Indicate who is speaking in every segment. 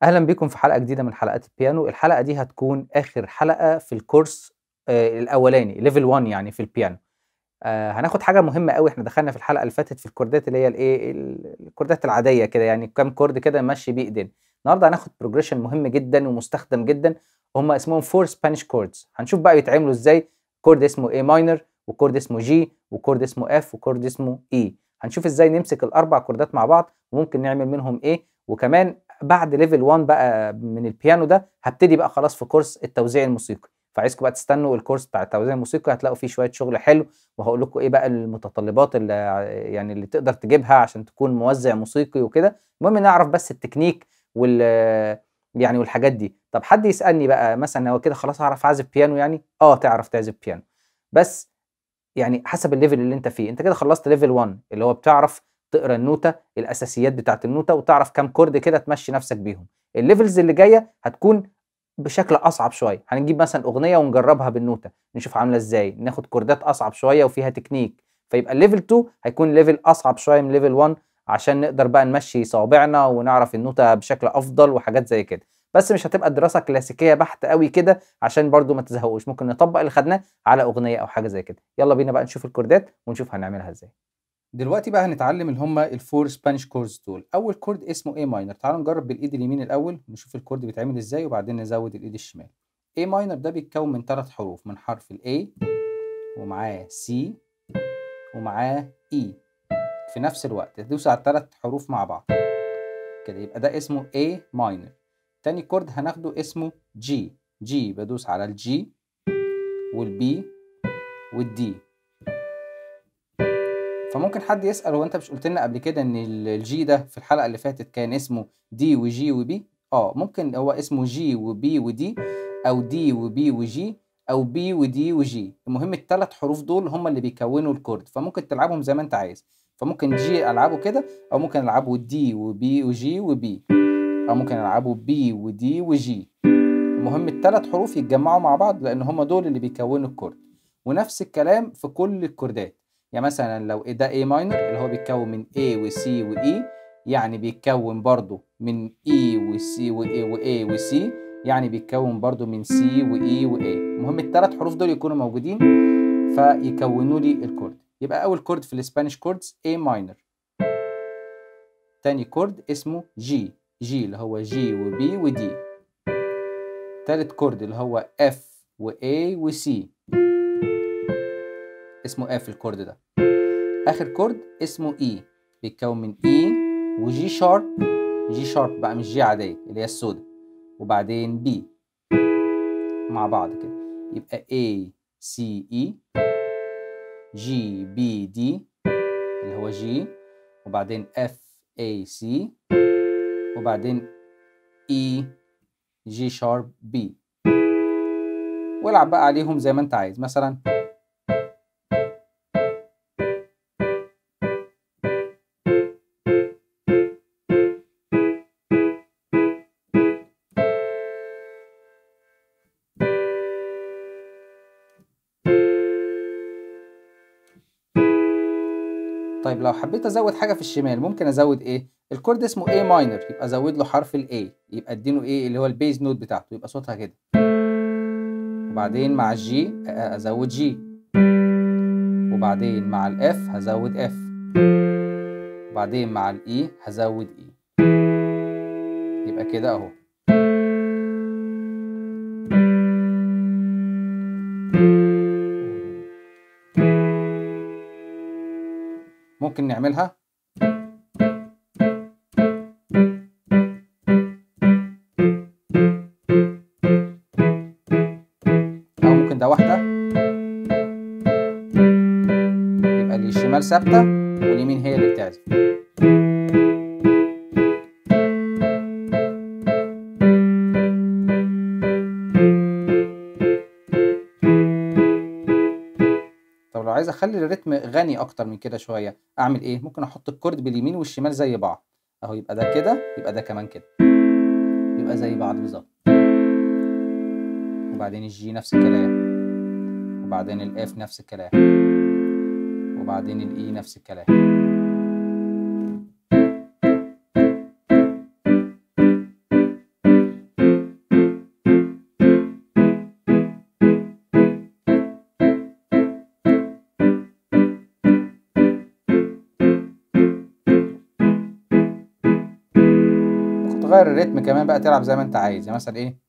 Speaker 1: اهلا بكم في حلقه جديده من حلقات البيانو الحلقه دي هتكون اخر حلقه في الكورس آه الاولاني ليفل 1 يعني في البيانو آه هناخد حاجه مهمه قوي احنا دخلنا في الحلقه اللي فاتت في الكوردات اللي هي الايه الكوردات العاديه كده يعني كام كورد كده نمشي بيه ايدينا النهارده هناخد بروجريشن مهم جدا ومستخدم جدا هم اسمهم فور سبانيش كوردز هنشوف بقى يتعملوا ازاي كورد اسمه اي ماينر وكورد اسمه جي وكورد اسمه اف وكورد اسمه اي هنشوف ازاي نمسك الاربع كوردات مع بعض وممكن نعمل منهم ايه وكمان بعد ليفل 1 بقى من البيانو ده هبتدي بقى خلاص في كورس التوزيع الموسيقي فعايزكم بقى تستنوا الكورس بتاع التوزيع الموسيقي هتلاقوا فيه شويه شغل حلو وهقول لكم ايه بقى المتطلبات اللي يعني اللي تقدر تجيبها عشان تكون موزع موسيقي وكده المهم نعرف بس التكنيك وال يعني والحاجات دي طب حد يسالني بقى مثلا هو كده خلاص اعرف اعزف بيانو يعني اه تعرف تعزف بيانو بس يعني حسب الليفل اللي انت فيه انت كده خلصت ليفل 1 اللي هو بتعرف تقرا النوته الاساسيات بتاعت النوته وتعرف كام كورد كده تمشي نفسك بيهم الليفلز اللي جايه هتكون بشكل اصعب شويه هنجيب مثلا اغنيه ونجربها بالنوته نشوف عامله ازاي ناخد كوردات اصعب شويه وفيها تكنيك فيبقى الليفل 2 هيكون ليفل اصعب شويه من ليفل 1 عشان نقدر بقى نمشي صوابعنا ونعرف النوته بشكل افضل وحاجات زي كده بس مش هتبقى دراسه كلاسيكيه بحت قوي كده عشان برضو ما تزهقوش ممكن نطبق اللي خدناه على اغنيه او حاجه زي كده يلا بينا بقى نشوف الكوردات ونشوف هنعملها ازاي دلوقتي بقى هنتعلم اللي هم الفور سبانيش كوردز دول اول كورد اسمه اي ماينر تعالوا نجرب بالايد اليمين الاول نشوف الكورد بيتعمل ازاي وبعدين نزود الايد الشمال اي ماينر ده بيتكون من ثلاث حروف من حرف الاي ومعاه سي ومعاه اي في نفس الوقت تدوس على الثلاث حروف مع بعض كده يبقى ده اسمه اي ماينر تاني كورد هناخده اسمه جي جي بدوس على الجي والبي والدي فممكن حد يسال هو انت مش قلت لنا قبل كده ان الجي ده في الحلقه اللي فاتت كان اسمه دي وجي وبي اه ممكن هو اسمه جي وبي ودي او دي وبي وجي او بي ودي وجي المهم الثلاث حروف دول هم اللي بيكونوا الكورد فممكن تلعبهم زي ما انت عايز فممكن جي العبه كده او ممكن العبه دي وبي وجي وبي او ممكن العبه بي ودي وجي المهم الثلاث حروف يتجمعوا مع بعض لان هم دول اللي بيكونوا الكورد ونفس الكلام في كل الكوردات يعني مثلا لو ده A ماينر اللي هو بيتكون من A و C و E يعني بيتكون برضو من E و C و A و A و C يعني بيتكون برضو من C و E و A المهم الثلاث حروف دول يكونوا موجودين فيكونوا لي الكورد يبقى أول كورد في الاسبانيش كوردز A ماينر تاني كورد اسمه G G اللي هو G و B و D تالت كورد اللي هو F و A و C اسمه F الكورد ده آخر كورد اسمه E بيتكون من E وجي شارب جي شارب بقى مش جي عادية اللي هي السودا وبعدين B مع بعض كده يبقى A C E G B D اللي هو G وبعدين F A C وبعدين E G شارب B والعب بقى عليهم زي ما انت عايز مثلا طيب لو حبيت ازود حاجه في الشمال ممكن ازود ايه الكورد اسمه A ماينر يبقى ازود له حرف ال A يبقى اديله ايه اللي هو البيز نوت بتاعته يبقى صوتها كده وبعدين مع الجي ازود جي وبعدين مع الاف هزود اف وبعدين مع الاي هزود اي يبقى كده اهو ممكن نعملها أو ممكن ده واحدة يبقى اللي الشمال ثابتة واليمين هي اللي بتعزف طب لو عايز اخلي الريتم غني اكتر من كده شويه اعمل ايه ممكن احط الكورد باليمين والشمال زي بعض اهو يبقى ده كده يبقى ده كمان كده يبقى زي بعض بالظبط وبعدين الجي نفس الكلام وبعدين الاف نفس الكلام وبعدين الاي نفس الكلام تغير الريتم كمان بقى تلعب زي ما انت عايز يعني مثلا ايه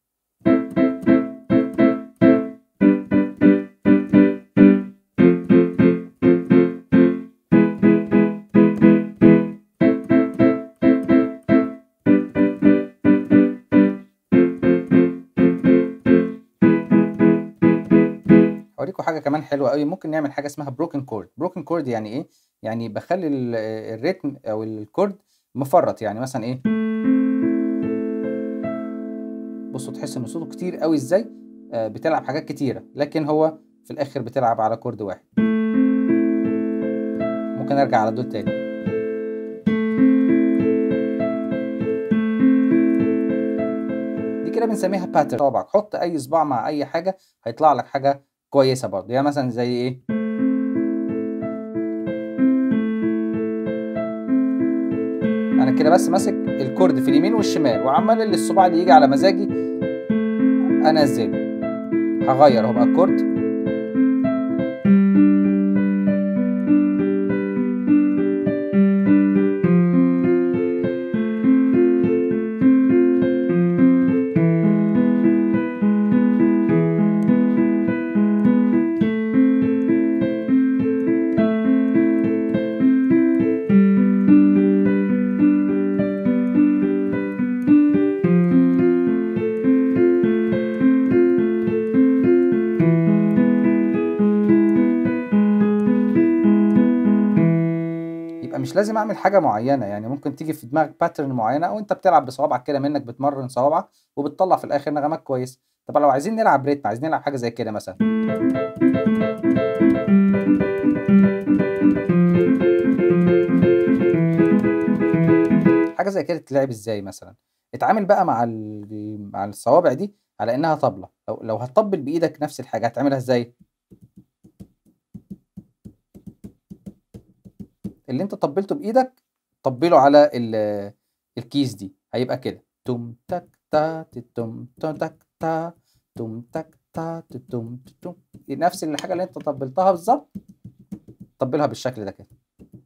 Speaker 1: هوريكم حاجه كمان حلوه قوي ممكن نعمل حاجه اسمها بروكن كورد بروكن كورد يعني ايه يعني بخلي ال- الريتم او الكورد مفرط يعني مثلا ايه بصوا تحس ان صوته كتير قوي ازاي آه بتلعب حاجات كتيره لكن هو في الاخر بتلعب على كورد واحد ممكن ارجع على دول تاني دي كده بنسميها باترن صوابعك حط اي صباع مع اي حاجه هيطلع لك حاجه كويسه برضه يعني مثلا زي ايه انا كده بس ماسك الكورد في اليمين والشمال وعمال اللي الصباع اللي يجي على مزاجي انزله هغير اهو بقى الكورد يبقى مش لازم اعمل حاجه معينه يعني ممكن تيجي في دماغك باترن معينه او انت بتلعب بصوابعك كده منك بتمرن صوابعك وبتطلع في الاخر نغمات كويسه طب لو عايزين نلعب ريتم عايزين نلعب حاجه زي كده مثلا حاجه زي كده تلعب ازاي مثلا اتعامل بقى مع ال- مع الصوابع دي على انها طبله لو لو هتطبل بايدك نفس الحاجه هتعملها ازاي اللي انت طبلته بايدك طبله على ال- الكيس دي هيبقى كده توم تك تا تم توم تك تا توم تك تا توم توم نفس الحاجه اللي انت طبلتها بالظبط طبلها بالشكل ده كده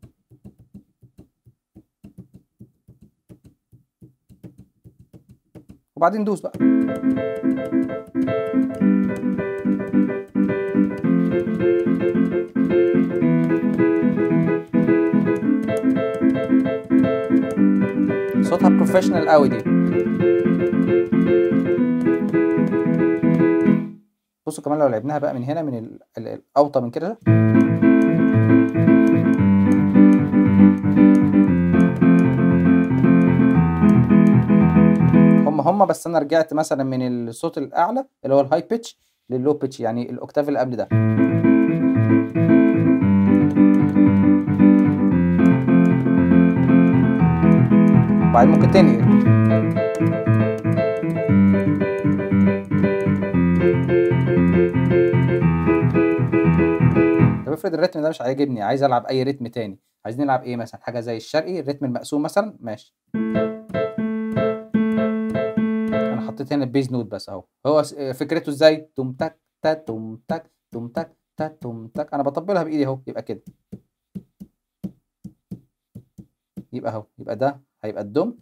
Speaker 1: وبعدين دوس بقى صوتها بروفيشنال قوي دي بصوا كمان لو لعبناها بقى من هنا من ال- ال- الاوطى من كده هم هم بس انا رجعت مثلا من الصوت الاعلى اللي هو الهاي بيتش لللو بيتش يعني الاوكتاف اللي قبل ده وبعدين ممكن تنقل طب افرض الريتم ده مش عاجبني عايز العب اي ريتم تاني عايزين نلعب ايه مثلا حاجه زي الشرقي الريتم المقسوم مثلا ماشي انا حطيت هنا البيز نوت بس اهو هو س- فكرته ازاي توم تك تا توم تك توم تك تا توم تك انا بطبلها بايدي اهو يبقى كده يبقى اهو يبقى ده هيبقى الدوم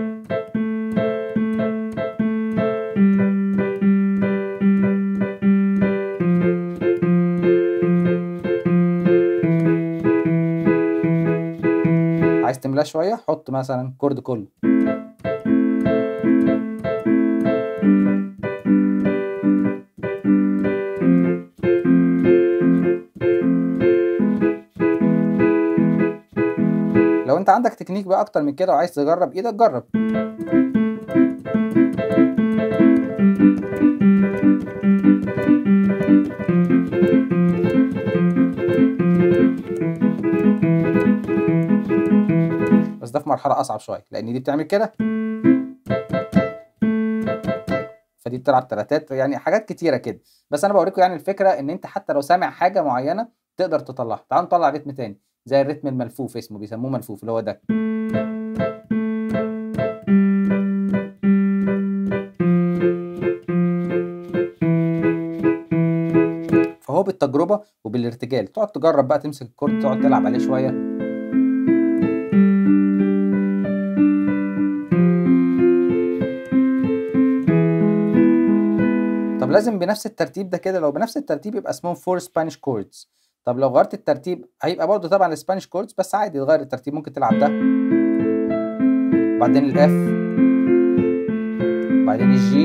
Speaker 1: عايز تملاه شويه حط مثلا كورد كله لو انت عندك تكنيك بقى اكتر من كده وعايز تجرب ايدك جرب بس ده في مرحله اصعب شويه لان دي بتعمل كده فدي بتلعب تلاتات يعني حاجات كتيره كده بس انا بوريكم يعني الفكره ان انت حتى لو سامع حاجه معينه تقدر تطلعها تعالوا نطلع رتم تاني زي الرتم الملفوف اسمه بيسموه ملفوف اللي هو ده فهو بالتجربه وبالارتجال تقعد تجرب بقى تمسك الكورد تقعد تلعب عليه شويه لازم بنفس الترتيب ده كده لو بنفس الترتيب يبقى اسمهم فور سبانيش كوردز طب لو غيرت الترتيب هيبقى برضه طبعا السبانيش كوردز بس عادي تغير الترتيب ممكن تلعب ده بعدين الاف بعدين الجي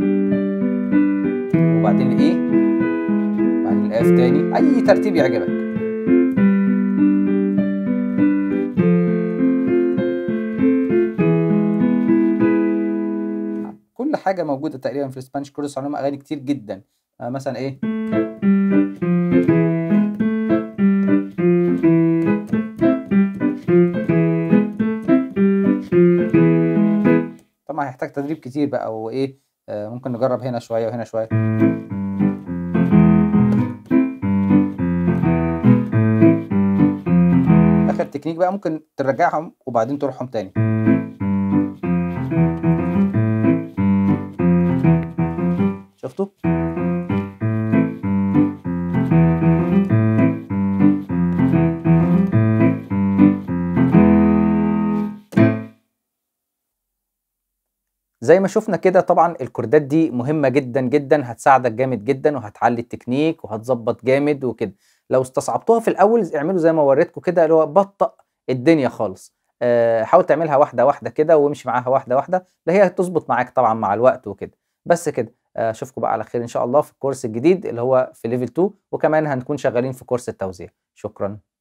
Speaker 1: وبعدين الاي بعدين الاف تاني اي ترتيب يعجبك كل حاجه موجوده تقريبا في الاسبانيش كورس عليهم اغاني كتير جدا آه مثلا ايه طبعا هيحتاج تدريب كتير بقى وايه آه ممكن نجرب هنا شويه وهنا شويه اخر تكنيك بقى ممكن ترجعهم وبعدين تروحهم تاني شفتوا زي ما شفنا كده طبعا الكوردات دي مهمة جدا جدا هتساعدك جامد جدا وهتعلي التكنيك وهتظبط جامد وكده لو استصعبتوها في الاول اعملوا زي ما وريتكم كده اللي هو بطأ الدنيا خالص أه حاول تعملها واحدة واحدة كده وامشي معاها واحدة واحدة اللي هي هتظبط معاك طبعا مع الوقت وكده بس كده اشوفكم بقى على خير ان شاء الله في الكورس الجديد اللي هو في ليفل 2 وكمان هنكون شغالين في كورس التوزيع شكرا